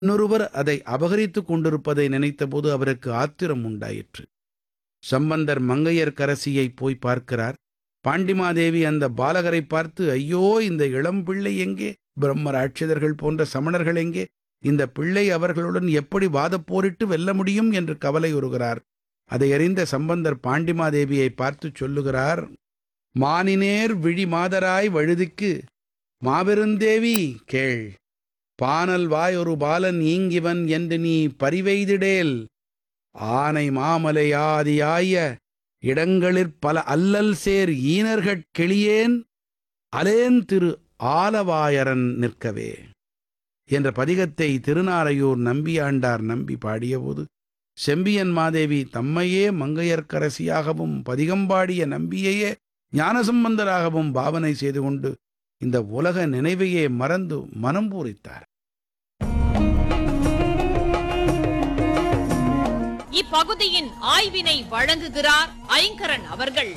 இன்னொருவர் அதை அபகரித்துக் கொண்டிருப்பதை நினைத்தபோது அவருக்கு ஆத்திரம் உண்டாயிற்று சம்பந்தர் மங்கையர்க்கரசியை போய் பார்க்கிறார் பாண்டிமாதேவி அந்த பாலகரை பார்த்து ஐயோ இந்த இளம் பிள்ளை எங்கே பிரம்மராட்சிதர்கள் போன்ற சமணர்கள் எங்கே இந்த பிள்ளை அவர்களுடன் எப்படி வாதப் போரிட்டு வெல்ல முடியும் என்று கவலையுறுகிறார் அதை அறிந்த சம்பந்தர் பாண்டிமாதேவியை பார்த்து சொல்லுகிறார் மானினேர் விழி மாதராய் வழுதிக்கு மாபெருந்தேவி கேள் பானல் வாய் ஒரு பாலன் ஈங்கிவன் என்று நீ பரிவெய்திடேல் ஆனை மாமலையாதியாய இடங்களிற் பல அல்லல் சேர் ஈனர்கட் கிளியேன் அலேன் திரு ஆலவாயரன் நிற்கவே என்ற பதிகத்தை திருநாரையூர் நம்பியாண்டார் நம்பி பாடியபோது செம்பியன் மாதேவி தம்மையே மங்கையர்க்கரசியாகவும் பதிகம்பாடிய நம்பியையே ஞானசம்பந்தராகவும் பாவனை செய்து கொண்டு இந்த உலக நினைவையே மறந்து மனம் பூரித்தார் இப்பகுதியின் ஆய்வினை வழங்குகிறார் ஐங்கரன் அவர்கள்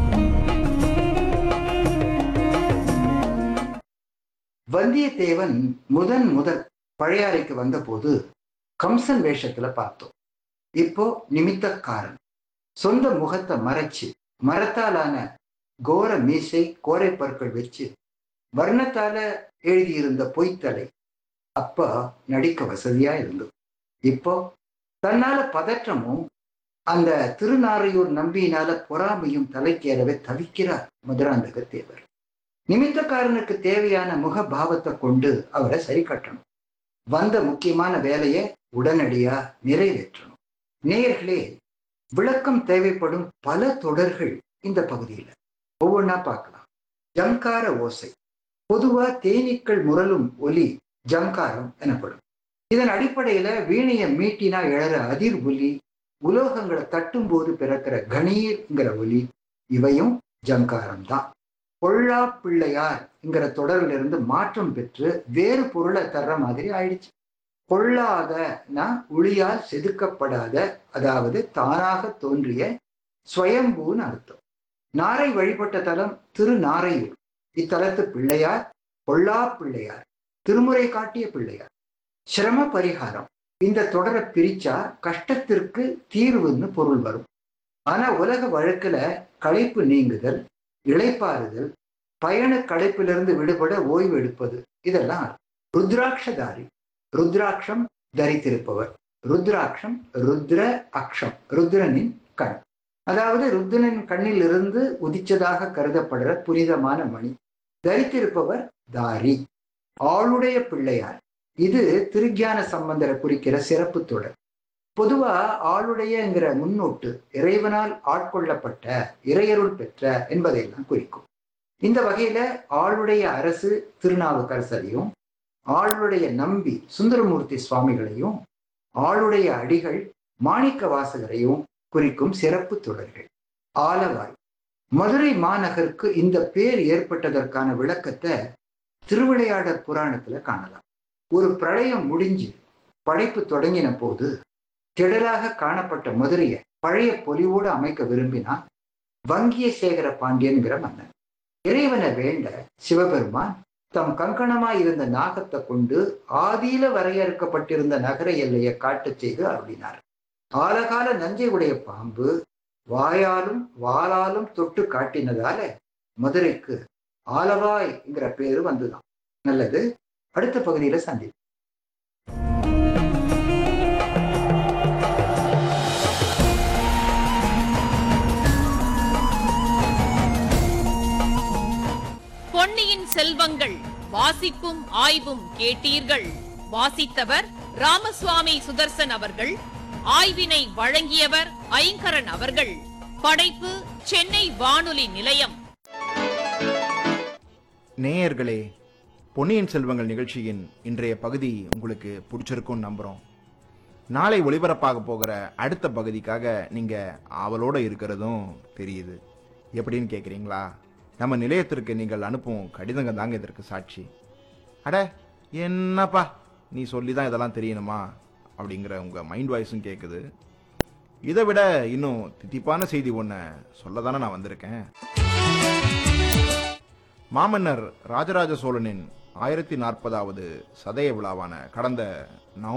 வந்தியத்தேவன் முதன் முதல் பழையாறைக்கு வந்தபோது கம்சன் வேஷத்துல பார்த்தோம் இப்போ நிமித்தக்காரன் சொந்த முகத்தை மறைச்சு மரத்தாலான கோர மீசை கோரை பற்கள் வச்சு வர்ணத்தால எழுதியிருந்த பொய்த்தலை அப்ப நடிக்க வசதியா இருந்தது இப்போ தன்னால பதற்றமும் அந்த திருநாரையூர் நம்பியினால பொறாமையும் தலைக்கேறவே தவிக்கிறார் மதுராந்தக தேவர் நிமித்தக்காரனுக்கு தேவையான முக பாவத்தை கொண்டு அவரை சரி கட்டணும் வந்த முக்கியமான வேலையை உடனடியா நிறைவேற்றணும் நேயர்களே விளக்கம் தேவைப்படும் பல தொடர்கள் இந்த பகுதியில ஒவ்வொன்றா பார்க்கலாம் ஜங்கார ஓசை பொதுவா தேனீக்கள் முரலும் ஒலி ஜங்காரம் எனப்படும் இதன் அடிப்படையில வீணையை மீட்டினா எழற அதிர் ஒலி உலோகங்களை தட்டும் போது பிறக்கிற கணீர்ங்கிற ஒலி இவையும் ஜங்காரம் தான் பொள்ளா பிள்ளையார்ங்கிற தொடரிலிருந்து இருந்து மாற்றம் பெற்று வேறு பொருளை தர்ற மாதிரி ஆயிடுச்சு பொல்லாதனா ஒளியால் செதுக்கப்படாத அதாவது தானாக தோன்றிய ஸ்வயம்பூன்னு அர்த்தம் நாரை வழிபட்ட தலம் திருநாரையூர் இத்தலத்து பிள்ளையார் பொல்லா பிள்ளையார் திருமுறை காட்டிய பிள்ளையார் சிரம பரிகாரம் இந்த தொடரை பிரிச்சா கஷ்டத்திற்கு தீர்வுன்னு பொருள் வரும் ஆனா உலக வழக்குல களைப்பு நீங்குதல் இளைப்பாறுதல் பயண களைப்பிலிருந்து விடுபட ஓய்வு எடுப்பது இதெல்லாம் ருத்ராட்சதாரி ருத்ராட்சம் தரித்திருப்பவர் ருத்ராட்சம் ருத்ர அக்ஷம் ருத்ரனின் கண் அதாவது ருத்ரனின் கண்ணில் இருந்து உதிச்சதாக கருதப்படுற புனிதமான மணி தரித்திருப்பவர் தாரி ஆளுடைய பிள்ளையார் இது திருஞான சம்பந்தரை குறிக்கிற சிறப்பு தொடர் பொதுவா ஆளுடையங்கிற முன்னோட்டு இறைவனால் ஆட்கொள்ளப்பட்ட இறையருள் பெற்ற என்பதையெல்லாம் குறிக்கும் இந்த வகையில ஆளுடைய அரசு திருநாவுக்கரசரையும் ஆளுடைய நம்பி சுந்தரமூர்த்தி சுவாமிகளையும் ஆளுடைய அடிகள் மாணிக்க வாசகரையும் குறிக்கும் சிறப்பு தொடர்கள் ஆலவாய் மதுரை மாநகருக்கு இந்த பேர் ஏற்பட்டதற்கான விளக்கத்தை திருவிளையாடற் புராணத்துல காணலாம் ஒரு பிரளயம் முடிஞ்சு படைப்பு தொடங்கின போது திடலாக காணப்பட்ட மதுரையை பழைய பொலிவோடு அமைக்க விரும்பினான் வங்கிய சேகர பாண்டியன்கிற மன்னன் இறைவனை வேண்ட சிவபெருமான் தம் கங்கணமாய் இருந்த நாகத்தை கொண்டு ஆதியில வரையறுக்கப்பட்டிருந்த நகர எல்லையை காட்டச் செய்து அருளினார் ஆலகால நஞ்சை உடைய பாம்பு வாயாலும் வாளாலும் தொட்டு காட்டினதால மதுரைக்கு ஆலவாய்ங்கிற பேரு வந்துதான் நல்லது அடுத்த பகுதியில சந்தி பொன்னியின் செல்வங்கள் வாசிப்பும் ஆய்வும் கேட்டீர்கள் வாசித்தவர் ராமசுவாமி சுதர்சன் அவர்கள் ஆய்வினை வழங்கியவர் ஐங்கரன் அவர்கள் படைப்பு சென்னை வானொலி நிலையம் நேயர்களே பொன்னியின் செல்வங்கள் நிகழ்ச்சியின் இன்றைய பகுதி உங்களுக்கு பிடிச்சிருக்கும்னு நம்புகிறோம் நாளை ஒளிபரப்பாக போகிற அடுத்த பகுதிக்காக நீங்கள் ஆவலோட இருக்கிறதும் தெரியுது எப்படின்னு கேட்குறீங்களா நம்ம நிலையத்திற்கு நீங்கள் அனுப்பும் கடிதங்க தாங்க இதற்கு சாட்சி அட என்னப்பா நீ சொல்லி தான் இதெல்லாம் தெரியணுமா அப்படிங்கிற உங்கள் மைண்ட் வாய்ஸும் கேட்குது இதை விட இன்னும் தித்திப்பான செய்தி ஒன்று சொல்ல தானே நான் வந்திருக்கேன் மாமன்னர் ராஜராஜ சோழனின் ஆயிரத்தி நாற்பதாவது சதய விழாவான கடந்த நவம்பர்